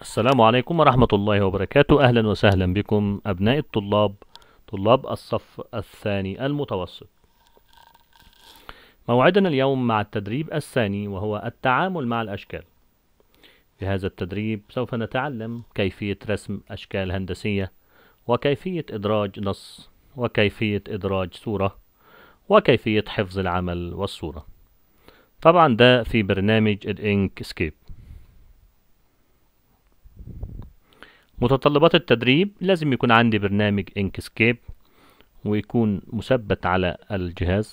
السلام عليكم ورحمة الله وبركاته أهلا وسهلا بكم أبناء الطلاب طلاب الصف الثاني المتوسط موعدنا اليوم مع التدريب الثاني وهو التعامل مع الأشكال في هذا التدريب سوف نتعلم كيفية رسم أشكال هندسية وكيفية إدراج نص وكيفية إدراج صورة وكيفية حفظ العمل والصورة طبعا ده في برنامج الإنك سكيب متطلبات التدريب لازم يكون عندي برنامج انكسكيب ويكون مثبت على الجهاز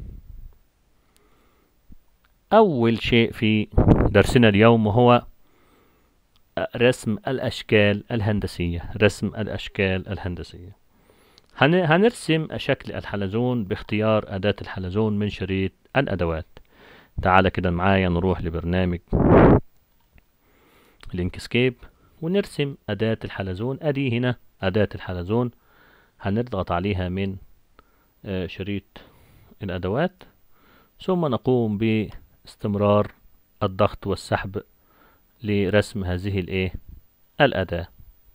أول شيء في درسنا اليوم هو رسم الأشكال الهندسية رسم الأشكال الهندسية هن... هنرسم شكل الحلزون باختيار أداة الحلزون من شريط الأدوات تعالى كده معايا نروح لبرنامج الانكسكيب ونرسم أداة الحلزون أدي هنا أداة الحلزون هنضغط عليها من شريط الأدوات ثم نقوم باستمرار الضغط والسحب لرسم هذه الايه الأداة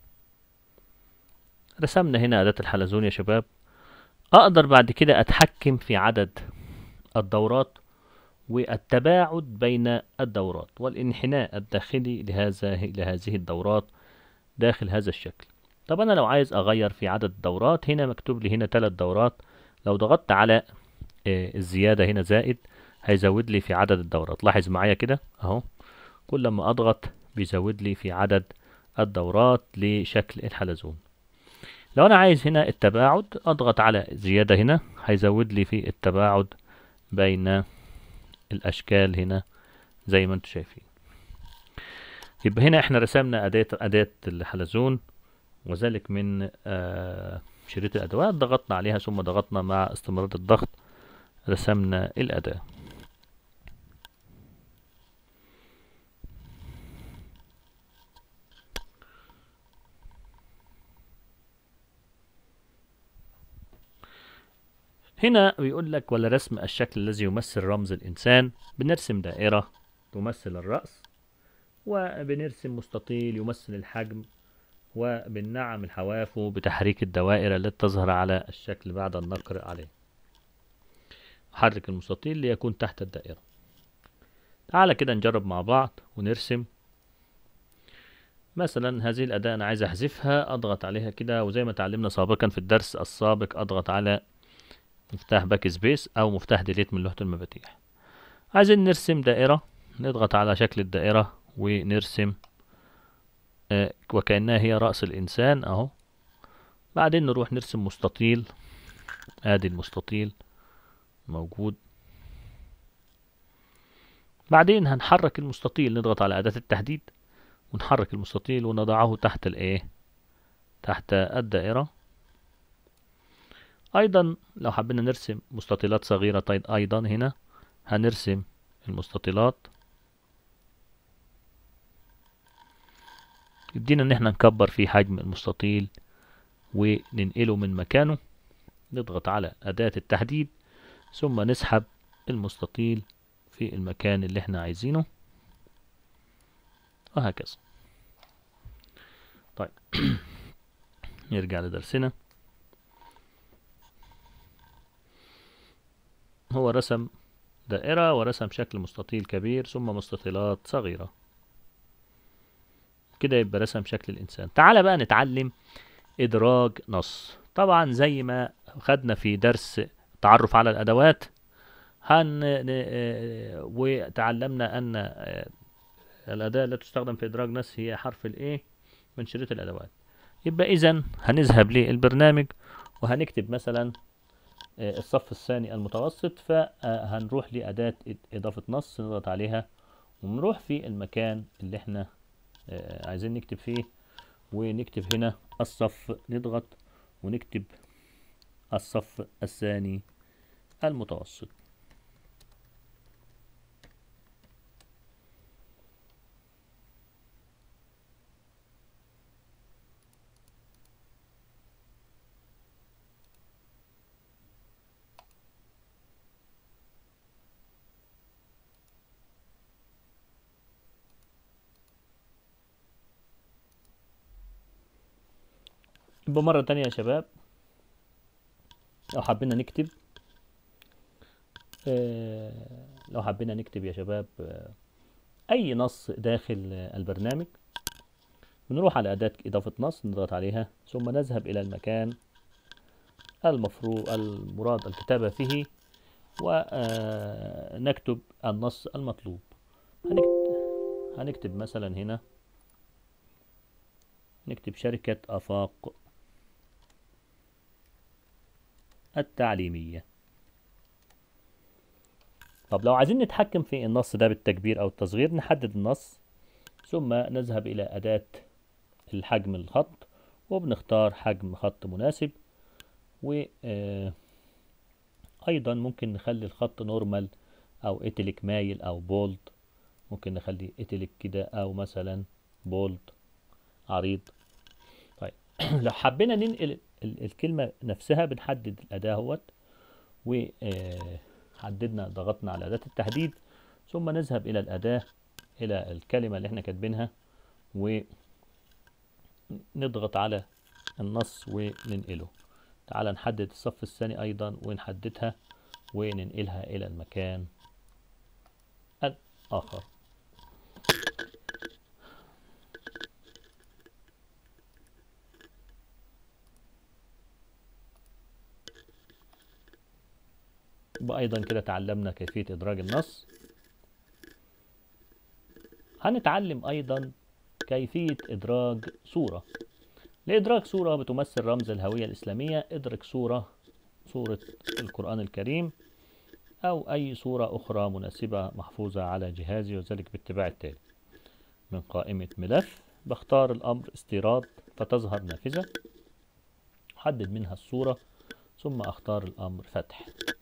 رسمنا هنا أداة الحلزون يا شباب أقدر بعد كده أتحكم في عدد الدورات والتباعد بين الدورات والانحناء الداخلي لهذا لهذه الدورات داخل هذا الشكل طب أنا لو عايز أغير في عدد الدورات هنا مكتوب لي هنا ثلاث دورات لو ضغطت على الزيادة هنا زائد هيزود لي في عدد الدورات لاحظ معايا كده اهو كل ما اضغط بيزود لي في عدد الدورات لشكل الحلزون لو انا عايز هنا التباعد اضغط على زيادة هنا هيزود لي في التباعد بين الاشكال هنا زي ما انتم شايفين يبقى هنا احنا رسمنا اداة اداة الحلزون وذلك من آه شريط الادوات ضغطنا عليها ثم ضغطنا مع استمرار الضغط رسمنا الاداة هنا بيقول لك ولا رسم الشكل الذي يمثل رمز الإنسان بنرسم دائرة تمثل الرأس وبنرسم مستطيل يمثل الحجم وبنعم الحواف بتحريك الدوائر التي تظهر على الشكل بعد النقر عليه حرك المستطيل ليكون تحت الدائرة تعالى كده نجرب مع بعض ونرسم مثلا هذه الأداة أنا عايز أحذفها أضغط عليها كده وزي ما تعلمنا سابقا في الدرس السابق أضغط على مفتاح باك سبيس او مفتاح ديليت من لوحة المفاتيح عايزين نرسم دائرة نضغط على شكل الدائرة ونرسم آه وكأنها هي رأس الإنسان اهو بعدين نروح نرسم مستطيل ادي المستطيل موجود بعدين هنحرك المستطيل نضغط على أداة التحديد ونحرك المستطيل ونضعه تحت الايه تحت الدائرة ايضا لو حبينا نرسم مستطيلات صغيرة ايضا هنا هنرسم المستطيلات يدينا ان احنا نكبر في حجم المستطيل وننقله من مكانه نضغط على اداة التحديد ثم نسحب المستطيل في المكان اللي احنا عايزينه وهكذا طيب نرجع لدرسنا هو رسم دائرة ورسم شكل مستطيل كبير ثم مستطيلات صغيرة كده يبقى رسم شكل الإنسان تعال بقى نتعلم إدراج نص طبعا زي ما خدنا في درس تعرف على الأدوات هن وتعلمنا أن الأداة التي تستخدم في إدراج نص هي حرف الإيه من شريط الأدوات يبقى إذا هنذهب للبرنامج وهنكتب مثلا الصف الثاني المتوسط فهنروح لأداة إضافة نص نضغط عليها ونروح في المكان اللي احنا عايزين نكتب فيه ونكتب هنا الصف نضغط ونكتب الصف الثاني المتوسط يبقى مرة تانية يا شباب لو حبينا نكتب آه، لو حبينا نكتب يا شباب آه، أي نص داخل آه، البرنامج بنروح على أداة إضافة نص نضغط عليها ثم نذهب إلى المكان المفروض المراد الكتابة فيه ونكتب النص المطلوب هنكتب, هنكتب مثلا هنا نكتب شركة آفاق التعليمية طب لو عايزين نتحكم في النص ده بالتكبير أو التصغير نحدد النص ثم نذهب إلى أداة الحجم الخط وبنختار حجم خط مناسب و آه، أيضا ممكن نخلي الخط نورمال أو إتليك مايل أو بولد ممكن نخلي إتليك كده أو مثلا بولد عريض طيب لو حبينا ننقل ال- الكلمة نفسها بنحدد الأداة اهوت وحددنا ضغطنا على أداة التحديد ثم نذهب إلى الأداة إلى الكلمة اللي احنا كاتبينها ونضغط على النص وننقله تعال نحدد الصف الثاني أيضا ونحددها وننقلها إلى المكان الآخر وأيضا كده تعلمنا كيفية إدراج النص هنتعلم أيضا كيفية إدراج صورة لإدراج صورة بتمثل رمز الهوية الإسلامية ادرج صورة صورة القرآن الكريم أو أي صورة أخرى مناسبة محفوظة على جهازي وذلك باتباع التالي من قائمة ملف بختار الأمر استيراد فتظهر نافذة أحدد منها الصورة ثم أختار الأمر فتح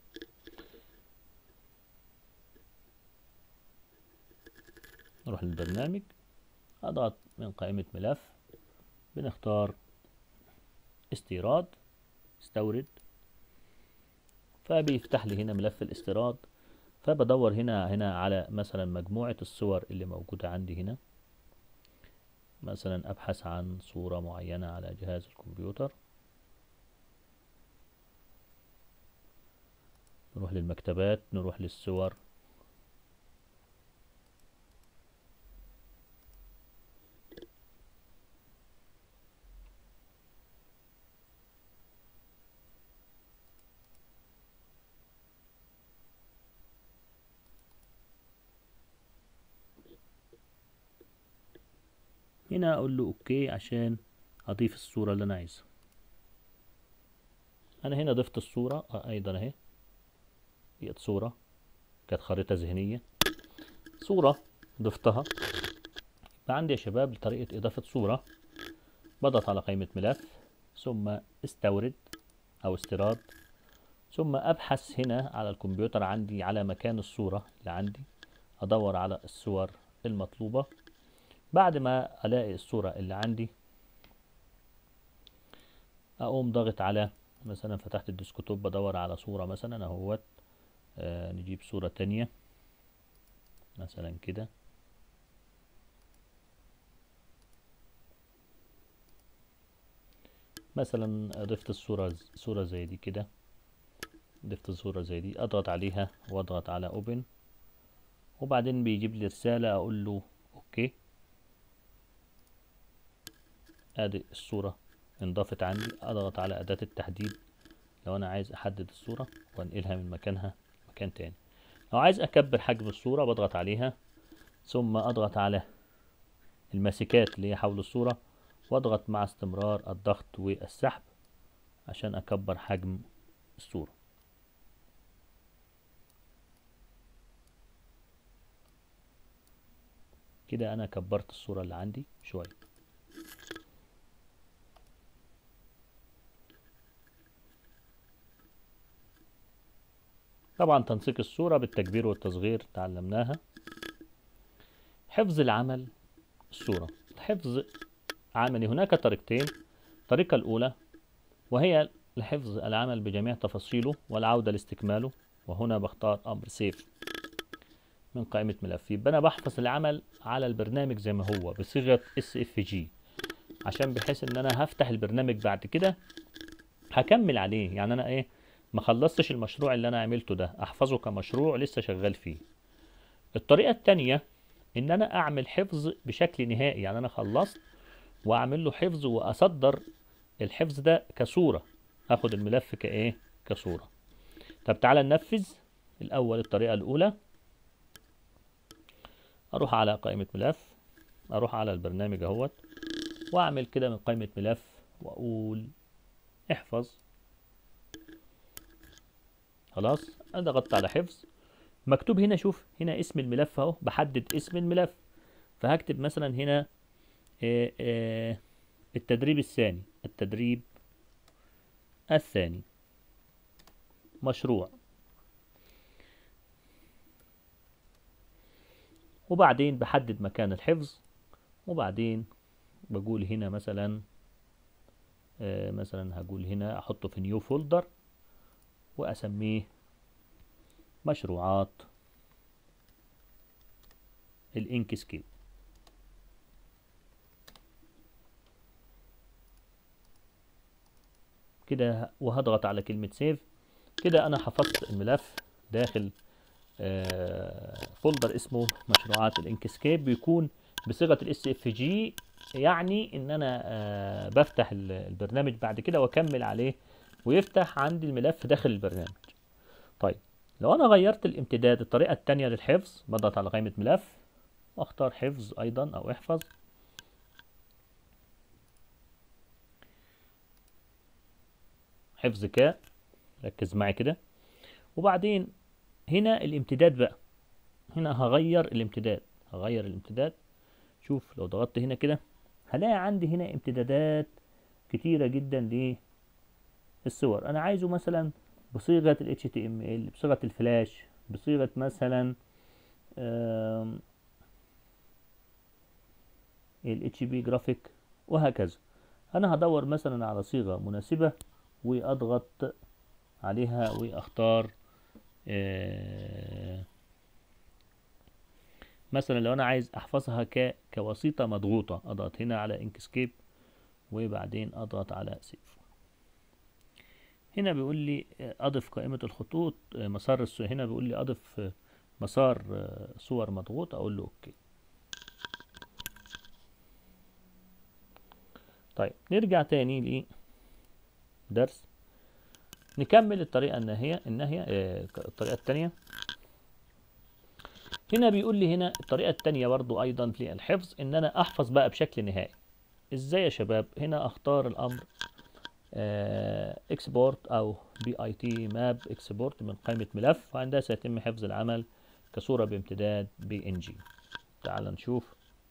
نروح للبرنامج أضغط من قائمة ملف بنختار استيراد استورد فبيفتح لي هنا ملف الاستيراد فبدور هنا هنا على مثلا مجموعة الصور اللي موجودة عندي هنا مثلا أبحث عن صورة معينة على جهاز الكمبيوتر نروح للمكتبات نروح للصور هنا اقول له اوكي عشان اضيف الصورة اللي انا عايزها انا هنا ضفت الصورة آه، ايضا اهي بقت صورة كانت خريطة ذهنية صورة ضفتها يبقى عندي يا شباب طريقة اضافة صورة بضغط على قائمة ملف ثم استورد او استيراد ثم ابحث هنا على الكمبيوتر عندي على مكان الصورة اللي عندي ادور على الصور المطلوبة بعد ما الاقي الصورة اللي عندي اقوم ضاغط على مثلا فتحت الديسكتوب بدور على صورة مثلا اهوت آه نجيب صورة تانية مثلا كده مثلا ضفت الصورة صورة زي دي كده ضفت صورة زي دي اضغط عليها واضغط على اوبن وبعدين بيجيب لي رسالة اقول له اوكي ادي الصورة انضافت عندي اضغط على اداة التحديد لو انا عايز احدد الصورة وانقلها من مكانها مكان تاني لو عايز اكبر حجم الصورة بضغط عليها ثم اضغط على الماسكات اللي هي حول الصورة واضغط مع استمرار الضغط والسحب عشان اكبر حجم الصورة كده انا كبرت الصورة اللي عندي شوية طبعا تنسيق الصورة بالتكبير والتصغير تعلمناها حفظ العمل الصورة الحفظ عملي هناك طريقتين الطريقة الأولى وهي لحفظ العمل بجميع تفاصيله والعودة لاستكماله وهنا بختار أمر سيف من قائمة ملف يبقى أنا بحفظ العمل على البرنامج زي ما هو بصيغة SFG عشان بحيث ان انا هفتح البرنامج بعد كده هكمل عليه يعني انا ايه ما خلصتش المشروع اللي انا عملته ده احفظه كمشروع لسه شغال فيه الطريقة التانية ان انا اعمل حفظ بشكل نهائي يعني انا خلصت واعمل له حفظ واصدر الحفظ ده كصورة اخد الملف كايه كصورة طب تعالى ننفذ الاول الطريقة الاولى اروح على قائمة ملف اروح على البرنامج اهوت واعمل كده من قائمة ملف واقول احفظ خلاص انا ضغطت على حفظ مكتوب هنا شوف هنا اسم الملف اهو بحدد اسم الملف فهكتب مثلا هنا آه، آه، التدريب الثاني التدريب الثاني مشروع وبعدين بحدد مكان الحفظ وبعدين بقول هنا مثلا آه، مثلا هقول هنا احطه في نيو فولدر واسميه مشروعات الانكسكيب كده وهضغط على كلمة سيف كده انا حفظت الملف داخل آه، فولدر اسمه مشروعات الانكسكيب بيكون بصيغة الاس اف جي يعني ان انا آه، بفتح ال- البرنامج بعد كده واكمل عليه ويفتح عندي الملف داخل البرنامج طيب لو انا غيرت الامتداد الطريقة التانية للحفظ بضغط على قائمة ملف واختار حفظ ايضا او احفظ حفظ ك ركز معي كده وبعدين هنا الامتداد بقى هنا هغير الامتداد هغير الامتداد شوف لو ضغطت هنا كده هلاقي عندي هنا امتدادات كتيرة جدا للصور انا عايزه مثلا بصيغة ال HTML بصيغة الفلاش بصيغة مثلا آم، ال HB جرافيك وهكذا انا هدور مثلا على صيغة مناسبة واضغط عليها واختار آه، مثلا لو انا عايز احفظها ك كوسيطة مضغوطة اضغط هنا على انكسكيب وبعدين اضغط على سيف هنا بيقول لي آه، اضف قائمة الخطوط آه، مسار الس- هنا بيقول لي اضف آه، مسار آه، صور مضغوطة اقول له اوكي طيب نرجع تاني لدرس نكمل الطريقة الناهية الناهية آه، الطريقة التانية هنا بيقول لي هنا الطريقة التانية برضو أيضا في الحفظ إن أنا أحفظ بقى بشكل نهائي إزاي يا شباب هنا أختار الأمر اكسبورت أو بي اي تي ماب اكسبورت من قائمة ملف وعندها سيتم حفظ العمل كصورة بامتداد بي ان جي تعال نشوف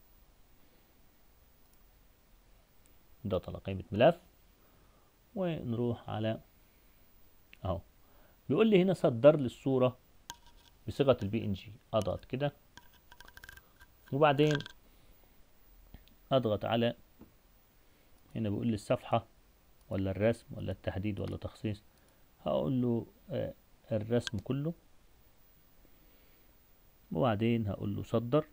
نضغط على قائمة ملف ونروح على اهو بيقول لي هنا صدر لي الصورة بصيغة البي ان جي اضغط كده وبعدين اضغط على هنا بيقول لي الصفحة ولا الرسم ولا التحديد ولا تخصيص هقول له آه، الرسم كله وبعدين هقول له صدر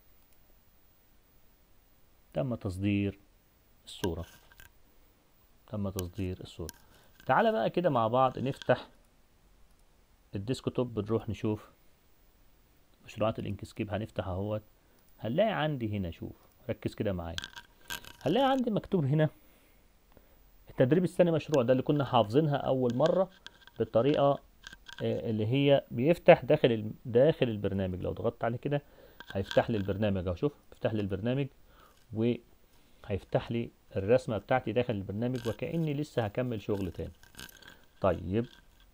تم تصدير الصورة تم تصدير الصورة تعالى بقى كده مع بعض نفتح الديسكتوب بنروح نشوف مشروعات الانكسكيب هنفتح اهوت هنلاقي عندي هنا شوف ركز كده معايا هنلاقي عندي مكتوب هنا التدريب الثاني مشروع ده اللي كنا حافظينها اول مرة بالطريقة آه، اللي هي بيفتح داخل الم- داخل البرنامج لو ضغطت عليه كده هيفتح لي البرنامج اهو شوف يفتح لي البرنامج وهيفتح لي الرسمة بتاعتي داخل البرنامج وكأني لسه هكمل شغل تاني طيب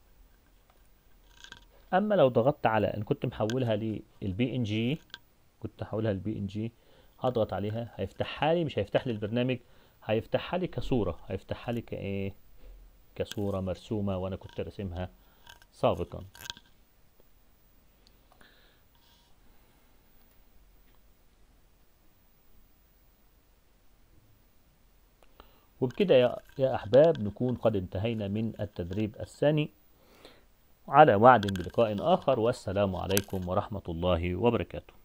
اما لو ضغطت على ان كنت محولها للبي ان جي كنت محولها للبي ان جي هضغط عليها هيفتحها لي مش هيفتح لي البرنامج هيفتحها لي كصورة هيفتحها لي كايه كصورة مرسومة وانا كنت راسمها سابقا وبكده يا يا أحباب نكون قد انتهينا من التدريب الثاني على وعد بلقاء آخر والسلام عليكم ورحمة الله وبركاته